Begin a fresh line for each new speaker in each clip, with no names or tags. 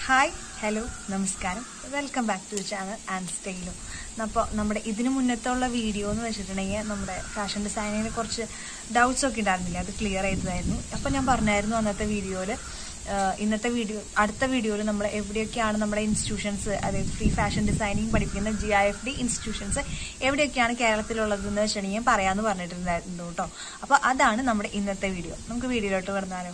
Hi hello നമസ്കാരം welcome back to channel and style അപ്പോൾ നമ്മുടെ ഇതിനു മുന്നത്തുള്ള വീഡിയോ എന്ന് വെച്ചിട്ടുണ്ടെങ്കിൽ നമ്മുടെ ഫാഷൻ ഡിസൈനിങ്ങിന് കുറച്ച് ഡൗട്ട്സ് ഒക്കെ ഉണ്ടായിരുന്നില്ല അത് ക്ലിയർ ചെയ്തതായിരുന്നു അപ്പോൾ ഞാൻ പറഞ്ഞായിരുന്നു അന്നത്തെ വീഡിയോയിൽ ഇന്നത്തെ വീഡിയോ അടുത്ത വീഡിയോയിൽ നമ്മൾ എവിടെയൊക്കെയാണ് നമ്മുടെ ഇൻസ്റ്റിറ്റ്യൂഷൻസ് അതായത് ഫ്രീ ഫാഷൻ ഡിസൈനിങ് പഠിപ്പിക്കുന്ന G I F D institutions എവിടെയൊക്കെയാണ് കേരളത്തിലുള്ളതെന്ന് വെച്ചിട്ടുണ്ടെങ്കിൽ പറയാമെന്ന് പറഞ്ഞിട്ടുണ്ടായിരുന്നു കേട്ടോ അപ്പോൾ അതാണ് നമ്മുടെ ഇന്നത്തെ വീഡിയോ നമുക്ക് വീഡിയോയിലോട്ട് വരുന്നാലോ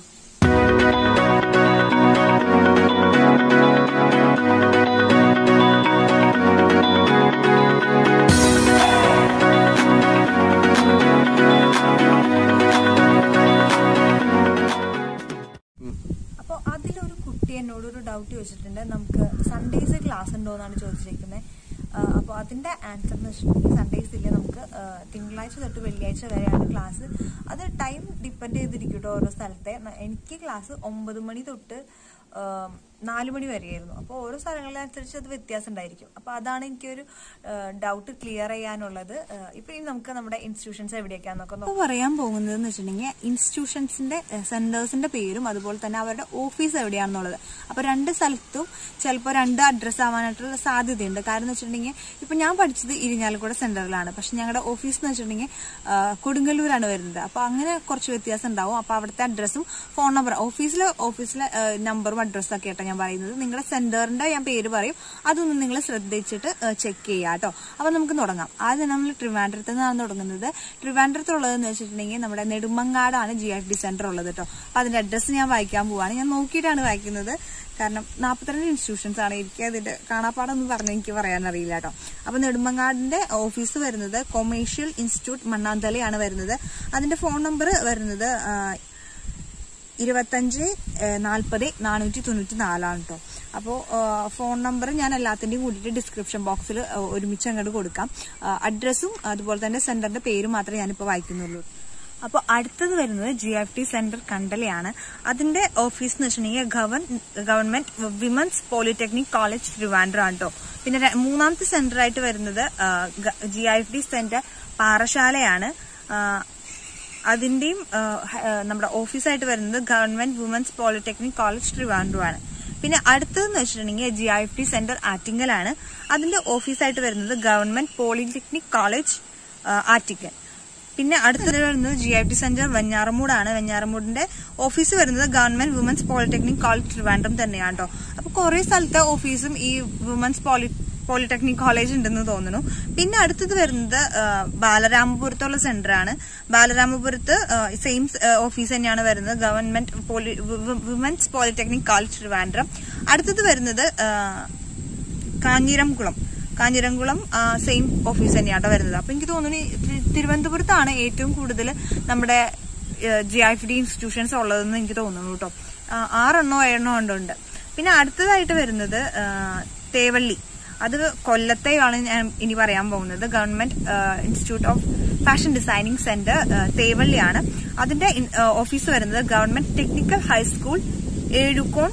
അപ്പോൾ അതിലൊരു കുട്ടി എന്നോട് ഒരു ഡൗട്ട് ചോദിച്ചിട്ടുണ്ട് നമുക്ക് സൺഡേസ് ക്ലാസ് ഉണ്ടോ എന്നാണ് ചോദിച്ചിരിക്കുന്നത് അപ്പോൾ അതിന്റെ ആൻസർ എന്ന് വെച്ചിട്ടുണ്ടെങ്കിൽ സൺഡേസ് ഇല്ല നമുക്ക് ആ, തിങ്കളാഴ്ച തൊട്ട് വെള്ളിയാഴ്ച വരെയാണ് ക്ലാസ് അത് ടൈം ഡിപ്പെൻഡ് ചെയ്തിരിക്കും കേട്ടോ ഓരോ സ്ഥലത്തെ ന- എനിക്ക് ക്ലാസ് ഒമ്പത് മണി തൊട്ട് ആ, നാല് മണി വരെയായിരുന്നു അപ്പോൾ ഓരോ സ്ഥലങ്ങളിലനുസരിച്ച് അത് വ്യത്യാസം ഉണ്ടായിരിക്കും അപ്പോൾ അതാണ് എനിക്കൊരു ഡൗട്ട് ക്ലിയർ ചെയ്യാനുള്ളത് ഇപ്പം ഇനി നമുക്ക് നമ്മുടെ ഇൻസ്റ്റിറ്റ്യൂഷൻസ് എവിടെയൊക്കെയാണെന്ന് നോക്കാം
ഇപ്പോൾ പറയാൻ പോകുന്നത് എന്ന് വെച്ചിട്ടുണ്ടെങ്കിൽ ഇൻസ്റ്റിറ്റ്യൂഷൻസിന്റെ സെന്റേഴ്സിന്റെ പേരും അതുപോലെ തന്നെ അവരുടെ ഓഫീസ് എവിടെയാണെന്നുള്ളത് അപ്പൊ രണ്ട് സ്ഥലത്തും ചിലപ്പോൾ രണ്ട് അഡ്രസ്സ് ആവാനായിട്ടുള്ള സാധ്യതയുണ്ട് കാരണം എന്ന് വെച്ചിട്ടുണ്ടെങ്കിൽ ഇപ്പൊ ഞാൻ പഠിച്ചത് ഇരിഞ്ഞാലക്കുട സെന്ററിലാണ് പക്ഷെ ഞങ്ങളുടെ ഓഫീസ് എന്ന് വെച്ചിട്ടുണ്ടെങ്കിൽ ആ, കൊടുങ്ങല്ലൂരാണ് വരുന്നത് അപ്പൊ അങ്ങനെ കുറച്ച് വ്യത്യാസം ഉണ്ടാവും അപ്പൊ അവിടുത്തെ അഡ്രസ്സും ഫോൺ നമ്പർ ഓഫീസിലെ ഓഫീസിലെ നമ്പറും അഡ്രസ്സും ഒക്കെ ആയിട്ടാണ് ഞാൻ പറയുന്നത് നിങ്ങളുടെ സെന്ററിന്റെ ഞാൻ പേര് പറയും അതൊന്ന് നിങ്ങൾ ശ്രദ്ധിച്ചിട്ട് ചെക്ക് ചെയ്യുക കേട്ടോ അപ്പൊ നമുക്ക് തുടങ്ങാം ആദ്യം നമ്മൾ ട്രിവാൻഡ്രത്ത് നിന്നാണ് തുടങ്ങുന്നത് ട്രിവാൻഡ്രത്തുള്ളതെന്ന് വെച്ചിട്ടുണ്ടെങ്കിൽ നമ്മുടെ നെടുമങ്ങാടാണ് ജി എഫ് ഡി സെന്റർ ഉള്ളത് കേട്ടോ അപ്പൊ അതിന്റെ അഡ്രസ്സ് ഞാൻ വായിക്കാൻ പോവാണ് ഞാൻ നോക്കിയിട്ടാണ് വായിക്കുന്നത് കാരണം നാൽപ്പത്തിരണ്ട് ഇൻസ്റ്റിറ്റ്യൂഷൻസ് ആണ് എനിക്ക് അതിന്റെ കാണാപ്പാടൊന്നും പറഞ്ഞ് എനിക്ക് പറയാൻ അറിയില്ല കേട്ടോ അപ്പൊ നെടുമങ്ങാടിന്റെ ഓഫീസ് വരുന്നത് കൊമേഴ്ഷ്യൽ ഇൻസ്റ്റിറ്റ്യൂട്ട് മണ്ണാന്തലയാണ് വരുന്നത് അതിന്റെ ഫോൺ നമ്പർ വരുന്നത് ആ, ഇരുപത്തഞ്ച് നാൽപ്പത് നാനൂറ്റി തൊണ്ണൂറ്റി നാലാണ് കേട്ടോ അപ്പോൾ ഫോൺ നമ്പർ ഞാൻ എല്ലാത്തിൻ്റെയും കൂടിയിട്ട് ഡിസ്ക്രിപ്ഷൻ ബോക്സിൽ ഒരുമിച്ച് അങ്ങോട്ട് കൊടുക്കാം അഡ്രസ്സും അതുപോലെ തന്നെ സെന്ററിന്റെ പേരും മാത്രമേ ഞാനിപ്പോൾ വായിക്കുന്നുള്ളൂ അപ്പോൾ അടുത്തത് വരുന്നത് ജി എഫ് ടി സെന്റർ കണ്ടലയാണ് അതിന്റെ ഓഫീസ് എന്ന് വെച്ചിട്ടുണ്ടെങ്കിൽ govern government women's polytechnic college Trivandrum ആണ് കേട്ടോ പിന്നെ ര- മൂന്നാമത്തെ സെന്റർ ആയിട്ട് വരുന്നത് G I F D centre പാറശാലയാണ് ആ, അതിന്റെയും ആ, ഹ- ആ, നമ്മുടെ ഓഫീസായിട്ട് വരുന്നത് government women's polytechnic college Trivandrum ആണ് പിന്നെ അടുത്തതെന്ന് വെച്ചിട്ടുണ്ടെങ്കിൽ G I F T centre ആറ്റിങ്ങലാണ് അതിന്റെ ഓഫീസായിട്ട് വരുന്നത് ഗവൺമെന്റ് പോളിടെക്നിക് കോളേജ് ആ, ആറ്റിങ്ങൽ പിന്നെ അടുത്തത് വരുന്നത് ജി ഐ ടി സെന്റർ വെഞ്ഞാറമൂടാണ് വെഞ്ഞാറമൂടിന്റെ ഓഫീസ് വരുന്നത് government women's polytechnic college Trivandrum തന്നെയാണ് കേട്ടോ അപ്പൊ കുറെ സ്ഥലത്തെ ഓഫീസും ഈ വുമൻസ് പോളി പോളിടെക്നിക് കോളേജ് ഉണ്ടെന്ന് തോന്നുന്നു പിന്നെ അടുത്തത് വരുന്നത് ആ, ബാലരാമപുരത്തുള്ള സെന്റർ ആണ് ബാലരാമപുരത്ത് സെയിം ഓഫീസ് തന്നെയാണ് വരുന്നത് government poly women's polytechnic college Trivandrum അടുത്തത് വരുന്നത് ആ, കാഞ്ഞിരംകുളം കാഞ്ഞിരംകുളം സെയിം ഓഫീസ് തന്നെയാണ് വരുന്നത് അപ്പൊ എനിക്ക് തോന്നുന്നു ഈ തി- തിരുവനന്തപുരത്താണ് ഏറ്റവും കൂടുതൽ നമ്മുടെ G I F D institutions ഉള്ളതെന്ന് എനിക്ക് തോന്നുന്നു കേട്ടോ ആ, ആറെണ്ണോ ഏഴെണ്ണോ ഉണ്ട് പിന്നെ അടുത്തതായിട്ട് വരുന്നത് ആ, തേവള്ളി അത് കൊല്ലത്തെയാണ് ഞാൻ ഇനി പറയാൻ പോകുന്നത് government institute of fashion designing centre തേവള്ളിയാണ് അതിന്റെ ഇൻ- ആ, ഓഫീസ് വരുന്നത് government technical high school Ezhukone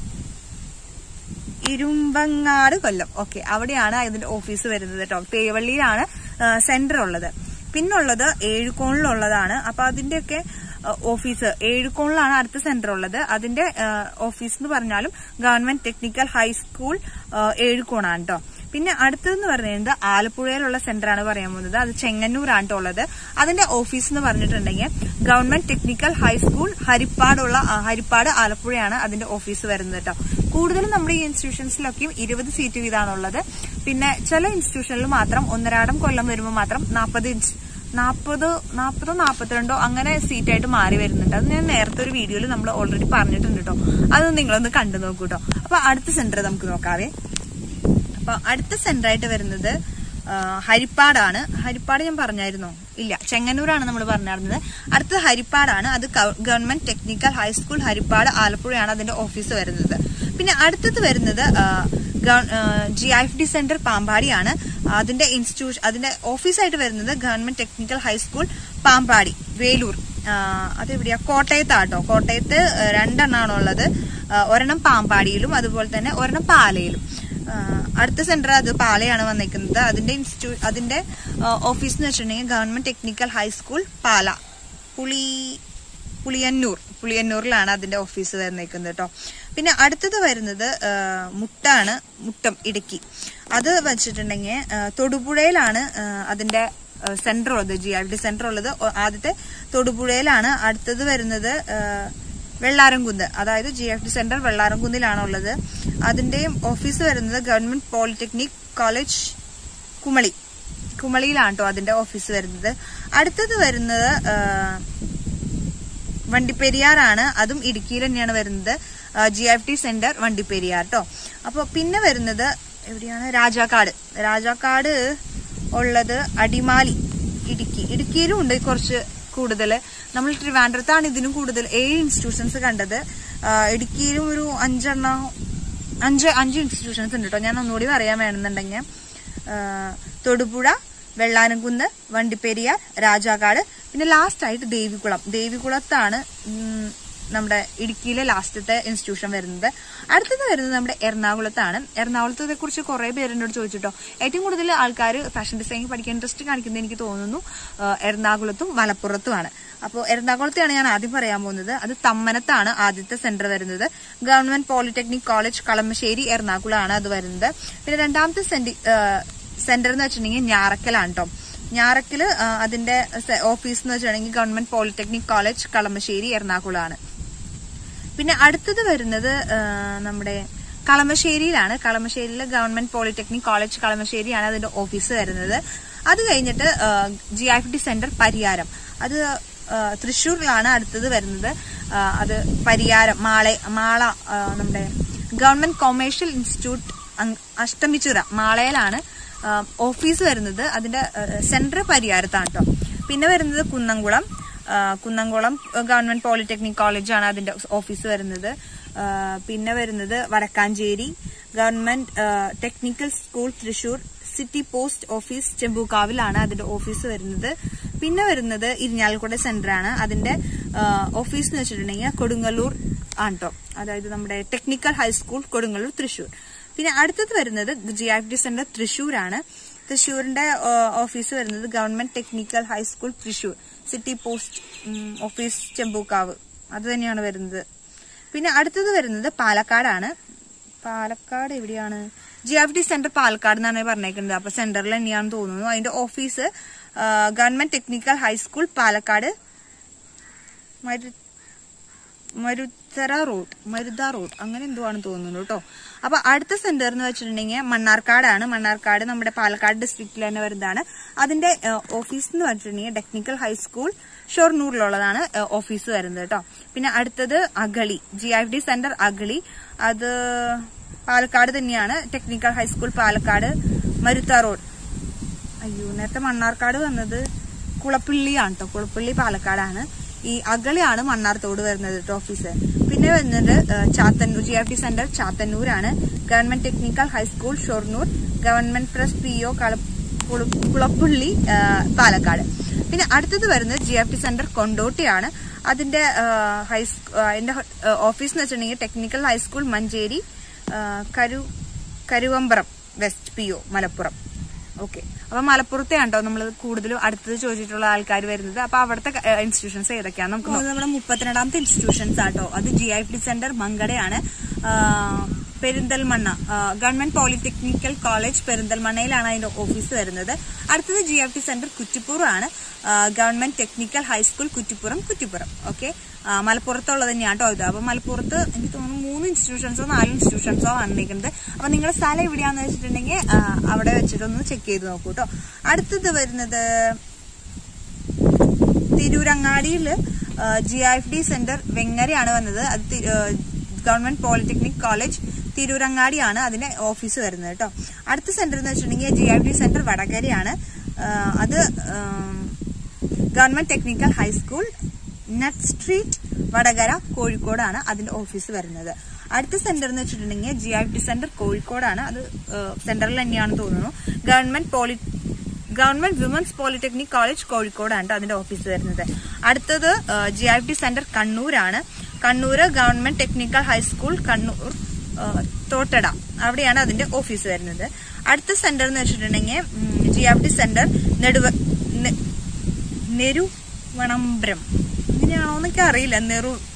Irumbanangad Kollam okay അവിടെയാണ് ഇതിന്റെ ഓഫീസ് വരുന്നത് കേട്ടോ തേവള്ളിയിലാണ് സെന്റർ ഉള്ളത് പിന്നുള്ളത് ഏഴുകോണിലുള്ളതാണ് അപ്പൊ അതിന്റെയൊക്കെ ആ, ഓഫീസ് ഏഴുകോണിലാണ് അടുത്ത സെന്റർ ഉള്ളത് അതിന്റെ ആ, ഓഫീസ് എന്ന് പറഞ്ഞാലും ഗവൺമെന്റ് ടെക്നിക്കൽ ഹൈസ്കൂൾ ആ, ഏഴുകോണാണ് കേട്ടോ പിന്നെ അടുത്തതെന്ന് പറയുന്നത് ആലപ്പുഴയിലുള്ള സെന്റർ ആണ് പറയാൻ പോകുന്നത് അത് ചെങ്ങന്നൂരാണ് ട്ടോ ഉള്ളത് അതിന്റെ ഓഫീസ് എന്ന് പറഞ്ഞിട്ടുണ്ടെങ്കിൽ ഗവൺമെന്റ് ടെക്നിക്കൽ ഹൈസ്കൂൾ ഹരിപ്പാടുള്ള ആ, ഹരിപ്പാട് ആലപ്പുഴയാണ് അതിന്റെ ഓഫീസ് വരുന്നത് കേട്ടോ കൂടുതലും നമ്മുടെ ഈ ഇൻസ്റ്റിറ്റ്യൂഷൻസിലൊക്കെയും ഇരുപത് സീറ്റ് വീതമാണുള്ളത് പിന്നെ ചില ഇൻസ്റ്റിറ്റ്യൂഷനിൽ മാത്രം ഒന്നരാടം കൊല്ലം വരുമ്പോൾ മാത്രം നാൽപ്പത് ഇഞ്ച് നാൽപ്പത് നാൽപ്പതോ നാൽപ്പത്തിരണ്ടോ അങ്ങനെ സീറ്റായിട്ട് മാറി വരുന്നുണ്ട് അത് ഞാൻ നേരത്തെ ഒരു വീഡിയോയിൽ നമ്മൾ ഓൾറെഡി പറഞ്ഞിട്ടുണ്ട് കേട്ടോ അതൊന്ന് നിങ്ങളൊന്ന് കണ്ടു നോക്കൂ കേട്ടോ അപ്പൊ അടുത്ത സെന്റർ നമുക്ക് നോക്കാവേ അപ്പൊ അടുത്ത സെന്റർ ആയിട്ട് വരുന്നത് ആ, ഹരിപ്പാടാണ് ഹരിപ്പാട് ഞാൻ പറഞ്ഞായിരുന്നോ ഇല്ല ചെങ്ങന്നൂരാണ് നമ്മൾ പറഞ്ഞിരുന്നത് അടുത്തത് ഹരിപ്പാടാണ് അത് ഗവ- ഗവൺമെന്റ് ടെക്നിക്കൽ ഹൈസ്കൂൾ ഹരിപ്പാട് ആലപ്പുഴയാണ് അതിന്റെ ഓഫീസ് വരുന്നത് പിന്നെ അടുത്തത് വരുന്നത് G I F D centre പാമ്പാടിയാണ് അതിന്റെ ഇൻസ്റ്റിറ്റ്യൂഷൻ അതിന്റെ ഓഫീസായിട്ട് വരുന്നത് government technical high school Pampady Velloor ആ, അതെവിടെയാ കോട്ടയത്താട്ടോ കോട്ടയത്ത് ആ, രണ്ടെണ്ണമാണ് ഉള്ളത് ആ, ഒരെണ്ണം പാമ്പാടിയിലും അതുപോലെ തന്നെ ഒരെണ്ണം പാലയിലും ആ, അടുത്ത സെന്റർ അത് പാലയാണ് വന്നിരിക്കുന്നത് അതിന്റെ ഇൻസ്റ്റിറ്റ്യൂ അതിന്റെ ഓഫീസ് എന്ന് വെച്ചിട്ടുണ്ടെങ്കിൽ ഗവൺമെന്റ് ടെക്നിക്കൽ ഹൈസ്കൂൾ പാല പുളി പുളിയന്നൂർ പുളിയന്നൂരിലാണ് അതിന്റെ ഓഫീസ് വന്നിരിക്കുന്നത് കേട്ടോ പിന്നെ അടുത്തത് വരുന്നത് ആ, മുട്ടാണ് മുട്ടം ഇടുക്കി അത് വെച്ചിട്ടുണ്ടെങ്കിൽ ആ, തൊടുപുഴയിലാണ് ആ, അതിന്റെ സെന്റർ ഉള്ളത് ജി ആർ ഡി സെന്റർ ഉള്ളത് ഒ- ആദ്യത്തെ തൊടുപുഴയിലാണ് അടുത്തത് വരുന്നത് ആ, വെള്ളാരംകുന്ന് അതായത് ജി എഫ് ഡി സെന്റർ വെള്ളാരംകുന്നിലാണ് ഉള്ളത് അതിന്റെയും ഓഫീസ് വരുന്നത് ഗവൺമെന്റ് പോളിടെക്നിക് കോളേജ് കുമളി കുമളിയിലാണ് കേട്ടോ അതിന്റെ ഓഫീസ് വരുന്നത് അടുത്തത് വരുന്നത് ആ, വണ്ടിപ്പെരിയാറാണ് അതും ഇടുക്കിയിൽ തന്നെയാണ് വരുന്നത് G F T centre Vandiperiyar കേട്ടോ അപ്പോൾ പിന്നെ വരുന്നത് എവിടെയാണ് രാജാക്കാട് രാജാക്കാട് ഉള്ളത് അടിമാലി ഇടുക്കി ഇടുക്കിയിലും ഉണ്ട് കുറച്ച് കൂടുതൽ നമ്മൾ ട്രിവാൻഡ്രത്താണ് ഇതിനും കൂടുതൽ ഏഴ് ഇൻസ്റ്റിറ്റ്യൂഷൻസ് കണ്ടത് ആ, ഇടുക്കിയിലും ഒരു അഞ്ചെണ്ണം അഞ്ച് അഞ്ച് ഇൻസ്റ്റിറ്റ്യൂഷൻസ് ഉണ്ട് കേട്ടോ ഞാൻ ഒന്നുകൂടി പറയാൻ വേണമെന്നുണ്ടെങ്കിൽ ആ, തൊടുപുഴ വെള്ളാനംകുന്ന് വണ്ടിപ്പെരിയാർ രാജാക്കാട് പിന്നെ ലാസ്റ്റ് ആയിട്ട് ദേവികുളം ദേവികുളത്താണ് ഉം, നമ്മുടെ ഇടുക്കിയിലെ ലാസ്റ്റത്തെ ഇൻസ്റ്റിറ്റ്യൂഷൻ വരുന്നത് അടുത്തത് വരുന്നത് നമ്മുടെ എറണാകുളത്താണ് എറണാകുളത്തെ കുറിച്ച് കുറെ പേര് എന്നോട് ചോദിച്ചിട്ടോ ഏറ്റവും കൂടുതൽ ആൾക്കാർ ഫാഷൻ ഡിസൈനിങ് പഠിക്കാൻ ഇൻട്രസ്റ്റ് കാണിക്കുന്നത് എനിക്ക് തോന്നുന്നു ആ, എറണാകുളത്തും മലപ്പുറത്തുമാണ് അപ്പോൾ എറണാകുളത്തെയാണ് ഞാൻ ആദ്യം പറയാൻ പോകുന്നത് അത് തമ്മനത്താണ് ആദ്യത്തെ സെന്റർ വരുന്നത് ഗവൺമെന്റ് പോളിടെക്നിക് കോളേജ് കളമശ്ശേരി എറണാകുളമാണ് അത് വരുന്നത് പിന്നെ രണ്ടാമത്തെ സെന്റി സെന്റർ എന്ന് വെച്ചിട്ടുണ്ടെങ്കിൽ ഞാറക്കലാണ് കേട്ടോ ഞാറക്കല് ആ, അതിന്റെ സെ- ഓഫീസ് എന്ന് വെച്ചിട്ടുണ്ടെങ്കിൽ ഗവൺമെന്റ് പോളിടെക്നിക് കോളേജ് കളമശ്ശേരി എറണാകുളമാണ് പിന്നെ അടുത്തത് വരുന്നത് ആ, നമ്മുടെ കളമശ്ശേരിയിലാണ് കളമശ്ശേരിയിലെ ഗവൺമെന്റ് പോളിടെക്നിക് കോളേജ് കളമശ്ശേരിയാണ് അതിന്റെ ഓഫീസ് വരുന്നത് അത് കഴിഞ്ഞിട്ട് G F D centre Pariyaram അത് ആ, തൃശ്ശൂരിലാണ് അടുത്തത് വരുന്നത് ആ, അത് പരിയാരം മാളെ മാള ആ, നമ്മുടെ ഗവൺമെന്റ് കൊമേഴ്ഷ്യൽ ഇൻസ്റ്റിറ്റ്യൂട്ട് അങ്- അഷ്ടമിച്ചുറ മാളയിലാണ് ആ, ഓഫീസ് വരുന്നത് അതിന്റെ സെന്റർ പരിയാരത്താണ് കേട്ടോ പിന്നെ വരുന്നത് കുന്നംകുളം ആ, കുന്നംകുളം ഗവൺമെന്റ് പോളിടെക്നിക് കോളേജാണ് അതിന്റെ ഓഫീസ് വരുന്നത് ആ, പിന്നെ വരുന്നത് വടക്കാഞ്ചേരി ഗവൺമെന്റ് ആ, technical school Thrissur city post office ചെമ്പൂക്കാവിലാണ് അതിന്റെ ഓഫീസ് വരുന്നത് പിന്നെ വരുന്നത് ഇരിഞ്ഞാലക്കുട സെന്റർ ആണ് അതിന്റെ ആ, ഓഫീസ് എന്ന് വെച്ചിട്ടുണ്ടെങ്കിൽ കൊടുങ്ങല്ലൂർ ആണ് കേട്ടോ അതായത് നമ്മുടെ ടെക്നിക്കൽ ഹൈസ്കൂൾ കൊടുങ്ങല്ലൂർ തൃശൂർ പിന്നെ അടുത്തത് വരുന്നത് ജി എഫ് ഡി സെന്റർ തൃശൂരാണ് തൃശൂരിന്റെ ആ, ഓഫീസ് വരുന്നത് government technical high school Thrissur city post um, office Chembukkavu അത് തന്നെയാണ് വരുന്നത് പിന്നെ അടുത്തത് വരുന്നത് പാലക്കാടാണ് പാലക്കാട് എവിടെയാണ് G F D centre Palakkad എന്നാണ് പറഞ്ഞേക്കുന്നത് അപ്പൊ സെന്ററിൽ തന്നെയാണെന്ന് തോന്നുന്നു അതിന്റെ ഓഫീസ് ആ, ഗവൺമെന്റ് ടെക്നിക്കൽ ഹൈസ്കൂൾ പാലക്കാട് മരു മരുത്തറ റോഡ് മരുത റോഡ് അങ്ങനെ എന്തോ ആണെന്ന് തോന്നുന്നു കേട്ടോ അപ്പൊ അടുത്ത സെന്റർ എന്ന് വെച്ചിട്ടുണ്ടെങ്കിൽ മണ്ണാർക്കാടാണ് മണ്ണാർക്കാട് നമ്മുടെ പാലക്കാട് ഡിസ്ട്രിക്റ്റിൽ തന്നെ വരുന്നതാണ് അതിന്റെ ഓഫീസ് എന്ന് വെച്ചിട്ടുണ്ടെങ്കിൽ ടെക്നിക്കൽ ഹൈസ്കൂൾ ഷൊർണൂറിലുള്ളതാണ് ഏഹ്, ഓഫീസ് വരുന്നത് കേട്ടോ പിന്നെ അടുത്തത് Agali G F D centre Agali അത് പാലക്കാട് തന്നെയാണ് technical high school Palakkad Marutha road അയ്യോ നേരത്തെ മണ്ണാർക്കാട് വന്നത് കുളപ്പള്ളിയാണ് കേട്ടോ കുളപ്പള്ളി പാലക്കാടാണ് ഈ അഗളിയാണ് മണ്ണാർത്തോട് വരുന്നത് കേട്ടോ ഓഫീസ് പിന്നെ വരുന്നത് ഏഹ്, Chathannoor G F T centre ചാത്തന്നൂരാണ് government technical high school Shoranur government press P O Kulappally ഏഹ്, പാലക്കാട് പിന്നെ അടുത്തത് വരുന്നത് ജി എഫ് ടി സെന്റർ കൊണ്ടോട്ടിയാണ് അതിന്റെ ഏഹ്, ഹൈസ് ഏഹ്, അതിന്റെ ഏഹ്, ഓഫീസ് എന്ന് വെച്ചിട്ടുണ്ടെങ്കിൽ ടെക്നിക്കൽ ഹൈസ്കൂൾ മഞ്ചേരി ഏഹ്, കരു Karuvambram west P O Malappuram okay അപ്പൊ മലപ്പുറത്തെയാണ് കേട്ടോ നമ്മൾ കൂടുതലും അടുത്തത് ചോദിച്ചിട്ടുള്ള ആൾക്കാർ വരുന്നത് അപ്പൊ അവിടുത്തെ ഇൻസ്റ്റിറ്റ്യൂഷൻസ് ഏതൊക്കെയാണ് നമുക്ക് നോക്കാം. നമ്മുടെ മുപ്പത്തിരണ്ടാമത്തെ ഇൻസ്റ്റിറ്റ്യൂഷൻസ് ആട്ടോ അത് ജി ഐ ടി സെന്റർ മങ്കടയാണ് ആ, പെരിന്തൽമണ്ണ ആ, ഗവൺമെന്റ് പോളിടെക്നിക്കൽ കോളേജ് പെരിന്തൽമണ്ണയിലാണ് അതിന്റെ ഓഫീസ് വരുന്നത് അടുത്തത് G F T centre Kuttippuram ആണ് ആ, government technical high school Kuttippuram Kuttippuram okay മലപ്പുറത്തുള്ളത് തന്നെയാണ് കേട്ടോ ഇത് അപ്പൊ മലപ്പുറത്ത് എനിക്ക് തോന്നുന്നു മൂന്ന് ഇൻസ്റ്റിറ്റ്യൂഷൻസോ നാല് ഇൻസ്റ്റിറ്റ്യൂഷൻസോ വന്നിരിക്കുന്നത് അപ്പൊ നിങ്ങളുടെ സ്ഥലം എവിടെയാന്ന് വെച്ചിട്ടുണ്ടെങ്കിൽ ആ, അവിടെ വെച്ചിട്ടൊന്ന് ചെക്ക് ചെയ്ത് നോക്കൂ കേട്ടോ അടുത്തത് വരുന്നത് തിരൂരങ്ങാടിയിൽ ജി എഫ് ഡി സെന്റർ വെങ്ങരയാണ് വന്നത് അത് തി- ആ, ഗവൺമെന്റ് പോളിടെക്നിക് കോളേജ് തിരൂരങ്ങാടിയാണ് അതിന്റെ ഓഫീസ് വരുന്നത് കേട്ടോ അടുത്ത സെന്റർ എന്ന് വെച്ചിട്ടുണ്ടെങ്കിൽ ജി എഫ് ഡി സെന്റർ വടകരയാണ് ആ, അത് ആം, government technical high school nut street Vadakara കോഴിക്കോടാണ് അതിന്റെ ഓഫീസ് വരുന്നത് അടുത്ത സെന്റർ എന്ന് വെച്ചിട്ടുണ്ടെങ്കിൽ ജി ഐ ടി സെന്റർ കോഴിക്കോടാണ് അത് സെന്ററിൽ തന്നെയാണെന്ന് തോന്നുന്നു government poly government women's polytechnic college കോഴിക്കോടാണ് ട്ടോ അതിന്റെ ഓഫീസ് വരുന്നത് അടുത്തത് ജി ഐ ടി സെന്റർ കണ്ണൂരാണ് Kannur government technical high school Kannur ആ, തോട്ടട അവിടെയാണ് അതിന്റെ ഓഫീസ് വരുന്നത് അടുത്ത സെന്റർ എന്ന് വെച്ചിട്ടുണ്ടെങ്കിൽ ജി എഫ് ടി സെന്റർ നെടുവ നെ- നെരുവണമ്പ്രം ഇങ്ങനെയാണോ എന്നൊക്കെ അറിയില്ല നെറു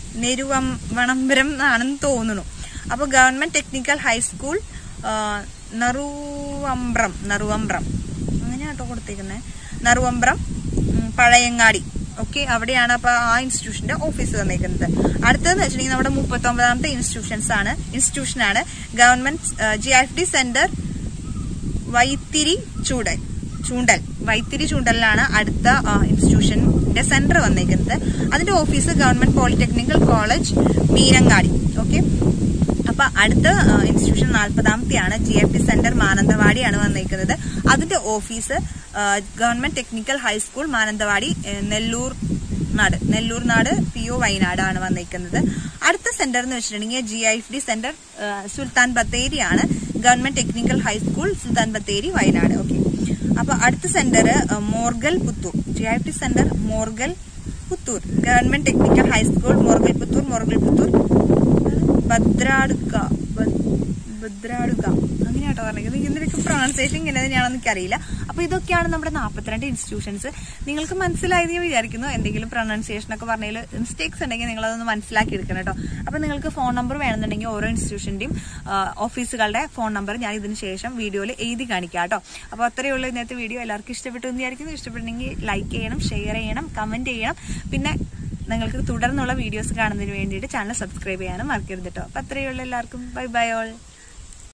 നെരുവമ്പണം ആണെന്ന് തോന്നുന്നു അപ്പൊ ഗവൺമെന്റ് ടെക്നിക്കൽ ഹൈസ്കൂൾ ആ, നറുവമ്പ്രം നറുവമ്പ്രം അങ്ങനെയാട്ടോ കൊടുത്തേക്കുന്നത് നറുവമ്പ്രം ഉം, പഴയങ്ങാടി ഓക്കെ അവിടെയാണ് അപ്പൊ ആ ഇൻസ്റ്റിറ്റ്യൂഷന്റെ ഓഫീസ് വന്നേക്കുന്നത് അടുത്തതെന്ന് വെച്ചിട്ടുണ്ടെങ്കിൽ നമ്മുടെ മുപ്പത്തി ഒമ്പതാമത്തെ ഇൻസ്റ്റിറ്റ്യൂഷൻസ് ആണ് ഇൻസ്റ്റിറ്റ്യൂഷൻ ആണ് government G F D centre Vythiri ചൂടൽ ചൂണ്ടൽ വൈത്തിരി ചൂണ്ടലിലാണ് അടുത്ത ആ, ഇൻസ്റ്റിറ്റ്യൂഷന്റെ സെന്റർ വന്നേക്കുന്നത് അതിന്റെ office government polytechnical college Meenangadi okay അപ്പൊ അടുത്ത ആ, ഇൻസ്റ്റിറ്റ്യൂഷൻ നാൽപ്പതാമത്തെയാണ് ജി എഫ് ടി സെന്റർ മാനന്തവാടിയാണ് വന്നേക്കുന്നത് അതിന്റെ ഓഫീസ് ആ, ഗവൺമെന്റ് ടെക്നിക്കൽ ഹൈസ്കൂൾ മാനന്തവാടി ഏ, നെല്ലൂർ നാട് നെല്ലൂർ നാട് പി ഒ വയനാടാണ് വന്നേക്കുന്നത് അടുത്ത സെന്റർ എന്ന് വെച്ചിട്ടുണ്ടെങ്കിൽ G I F D centre ആ, സുൽത്താൻ ബത്തേരിയാണ് government technical high school Sultan Bathery Wayanad okay അപ്പൊ അടുത്ത centre Mogral Puthur G I F D centre Mogral Puthur government technical high school Mogral Puthur Mogral Puthur ഭദ്രാടുക്ക ഭ- ഭദ്രാടുക അങ്ങനെയാട്ടോ പറഞ്ഞത് ഇതിന്റെയൊക്കെ പ്രൊണൗൺസിയേഷൻ ഇങ്ങനെ തന്നെയാണെന്ന് എനിക്കറിയില്ല അപ്പൊ ഇതൊക്കെയാണ് നമ്മുടെ നാൽപ്പത്തിരണ്ട് ഇൻസ്റ്റിറ്റ്യൂഷൻസ് നിങ്ങൾക്ക് മനസ്സിലായത് ഞാൻ വിചാരിക്കുന്നു എന്തെങ്കിലും പ്രൊണൗൺസിയേഷൻ ഒക്കെ പറഞ്ഞതിൽ മിസ്റ്റേക്സ് ഉണ്ടെങ്കിൽ നിങ്ങൾ അതൊന്ന് മനസ്സിലാക്കി എടുക്കണം കേട്ടോ അപ്പൊ നിങ്ങൾക്ക് ഫോൺ നമ്പർ വേണമെന്നുണ്ടെങ്കിൽ ഓരോ ഇൻസ്റ്റിറ്റ്യൂഷന്റെയും ഓഫീസുകളുടെ ഫോൺ നമ്പർ ഞാൻ ഇതിന് ശേഷം വീഡിയോയിൽ എഴുതി കാണിക്കാം കേട്ടോ അപ്പോൾ അത്രയേ ഉള്ളൂ ഇന്നത്തെ വീഡിയോ എല്ലാവർക്കും ഇഷ്ടപ്പെട്ടു എന്ന് വിചാരിക്കുന്നു ഇഷ്ടപ്പെട്ടെങ്കിൽ ലൈക്ക് ചെയ്യണം ഷെയർ ചെയ്യണം കമന്റ് ചെയ്യണം പിന്നെ നിങ്ങൾക്ക് തുടർന്നുള്ള വീഡിയോസ് കാണുന്നതിന് വേണ്ടിയിട്ട് ചാനൽ സബ്സ്ക്രൈബ് ചെയ്യാനും മറക്കരുത് കേട്ടോ അപ്പൊ അത്രയേ ഉള്ളൂ എല്ലാവർക്കും ബൈ ബൈ ഓൾ